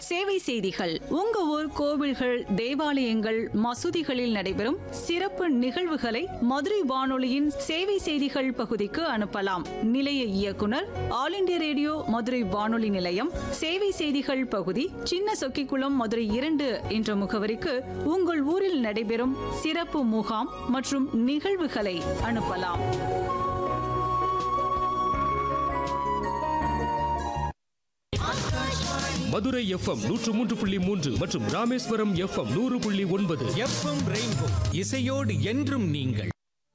சேவை செய்திகள் உங்க ஊர் கோவில்கள் தேவாலயங்கள் மசூதிகளில் நடைபெறும் சிறப்பு நிகழ்வுகளை மதுரை வானொலியின் சேவை செய்திகள் பகுதிக்கு அனுப்பலாம் நிலைய இயக்குனர் ஆல் இண்டியா ரேடியோ மதுரை வானொலி நிலையம் சேவை செய்திகள் பகுதி சின்ன சொக்கிக்குளம் மதுரை இரண்டு என்ற முகவரிக்கு உங்கள் ஊரில் நடைபெறும் சிறப்பு முகாம் மற்றும் நிகழ்வுகளை அனுப்பலாம் மதுரை எஃப்எம் நூற்று மூன்று புள்ளி மூன்று மற்றும் ராமேஸ்வரம் எஃப்எம் நூறு புள்ளி ஒன்பது எஃப்எம் ரெயின்போ இசையோடு என்றும் நீங்கள்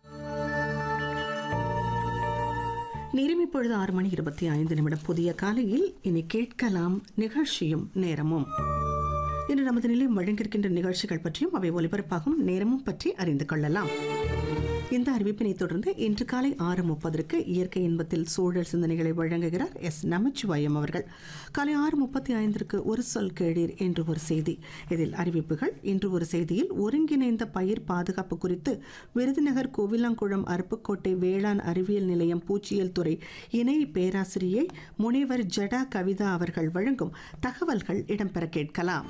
நேரம் இப்பொழுது ஆறு மணி இருபத்தி ஐந்து நிமிடம் புதிய காலையில் இனி கேட்கலாம் நிகழ்ச்சியும் நேரமும் இன்று நமது நிலையம் வழங்கியிருக்கின்ற நிகழ்ச்சிகள் பற்றியும் அவை ஒலிபரப்பாகும் நேரமும் பற்றி அறிந்து கொள்ளலாம் இந்த அறிவிப்பினை தொடர்ந்து இன்று காலை ஆறு முப்பதற்கு இயற்கை இன்பத்தில் சூழல் சிந்தனைகளை வழங்குகிறார் எஸ் நமச்சிவாயம் அவர்கள் காலை ஆறு முப்பத்தி ஐந்திற்கு ஒரு சொல் கேளீர் என்று ஒரு செய்தி இதில் அறிவிப்புகள் இன்று ஒரு செய்தியில் ஒருங்கிணைந்த பயிர் பாதுகாப்பு குறித்து விருதுநகர் கோவிலாங்குளம் அருப்புக்கோட்டை வேளாண் அறிவியல் நிலையம் பூச்சியல் துறை இணை பேராசிரியை முனைவர் ஜடா கவிதா அவர்கள் வழங்கும் தகவல்கள் இடம்பெற கேட்கலாம்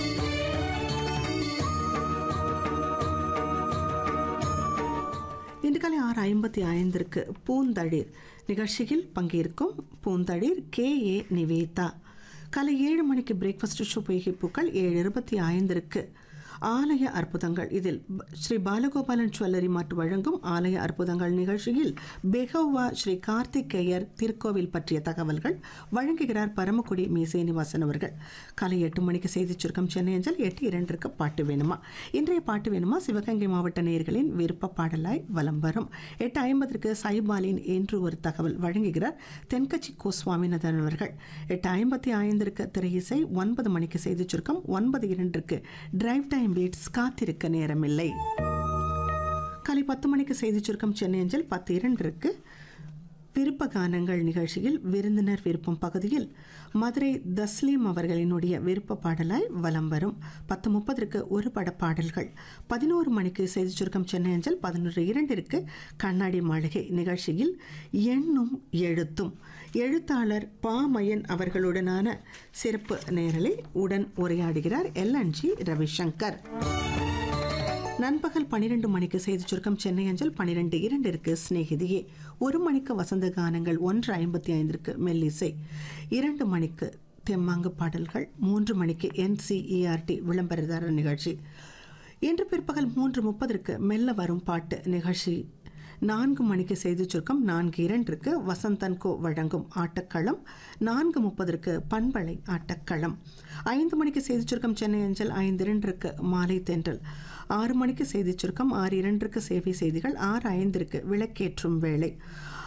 இன்று காலை ஆறு ஐம்பத்தி ஐந்திற்கு பூந்தளிர் நிகழ்ச்சியில் பங்கேற்கும் பூந்தளிர் கே ஏ நிவேதா காலை ஏழு மணிக்கு பிரேக்ஃபாஸ்ட் ஷோ பொய்கைப்பூக்கள் ஏழு இருபத்தி ஐந்திற்கு ஆலய அற்புதங்கள் இதில் ப- ஸ்ரீ பாலகோபாலன் ஜுவல்லரி மாட்டு வழங்கும் ஆலய அற்புதங்கள் நிகழ்ச்சியில் பெகோவா ஸ்ரீ கார்த்திகேயர் திருக்கோவில் பற்றிய தகவல்கள் வழங்குகிறார் பரமக்குடி மீ சீனிவாசன் அவர்கள் காலை எட்டு மணிக்கு செய்திச் சுருக்கம் சென்னை அஞ்சல் எட்டு இரண்டிற்கு பாட்டு வேணுமா இன்றைய பாட்டு வேணுமா சிவகங்கை மாவட்ட நேயர்களின் விருப்ப பாடலாய் வலம் வரும் எட்டு ஐம்பதற்கு சைபாலின் என்று ஒரு தகவல் வழங்குகிறார் தென்கட்சி கோ சுவாமிநாதன் அவர்கள் எட்டு ஐம்பத்தி ஐந்திற்கு திரையிசை ஒன்பது மணிக்கு செய்திச் சுருக்கம் ஒன்பது இரண்டிற்கு டிரைவ் டைம் பீட்ஸ் காத்திருக்க நேரமில்லை காலை பத்து மணிக்கு செய்திச் சுருக்கம் சென்னை அஞ்சல் பத்து இரண்டிற்கு விருப்ப கானங்கள் நிகழ்ச்சியில் விருந்தினர் விருப்பம் பகுதியில் மதுரை தஸ்லீம் அவர்களினுடைய விருப்ப பாடலாய் வலம் வரும் பத்து முப்பதற்கு ஒரு பட பாடல்கள் பதினோரு மணிக்கு செய்திச் சுருக்கம் சென்னை அஞ்சல் பதினொன்று இரண்டிற்கு கண்ணாடி மாளிகை நிகழ்ச்சியில் எண்ணும் எழுத்தும் எழுத்தாளர் பாமயன் அவர்களுடனான சிறப்பு நேரலை உடன் உரையாடுகிறார் எல்என்ஜி ரவிசங்கர் நண்பகல் பனிரெண்டு மணிக்கு செய்திச் சுருக்கம் சென்னை அஞ்சல் பனிரெண்டு இரண்டிற்கு சிநேகிதியே ஒரு மணிக்கு வசந்த கானங்கள் ஒன்று ஐம்பத்தி ஐந்திற்கு மெல்லிசை இரண்டு மணிக்கு தெம்மாங்கு பாடல்கள் மூன்று மணிக்கு என்சிஇஆர்டி விளம்பரதாரர் நிகழ்ச்சி இன்று பிற்பகல் மூன்று முப்பதற்கு மெல்ல வரும் பாட்டு நிகழ்ச்சி நான்கு மணிக்கு செய்திச் சுருக்கம் நான்கு இரண்டிற்கு வசந்தன் கோ வழங்கும் ஆட்டக்களம் நான்கு முப்பதற்கு பண்பலை ஆட்டக்களம் ஐந்து மணிக்கு செய்திச் சுருக்கம் சென்னை அஞ்சல் ஐந்து இரண்டிற்கு மாலை தென்றல் ஆறு மணிக்கு செய்திச் சுருக்கம் ஆறு இரண்டிற்கு சேவை செய்திகள் ஆறு ஐந்திற்கு விளக்கேற்றும் வேளை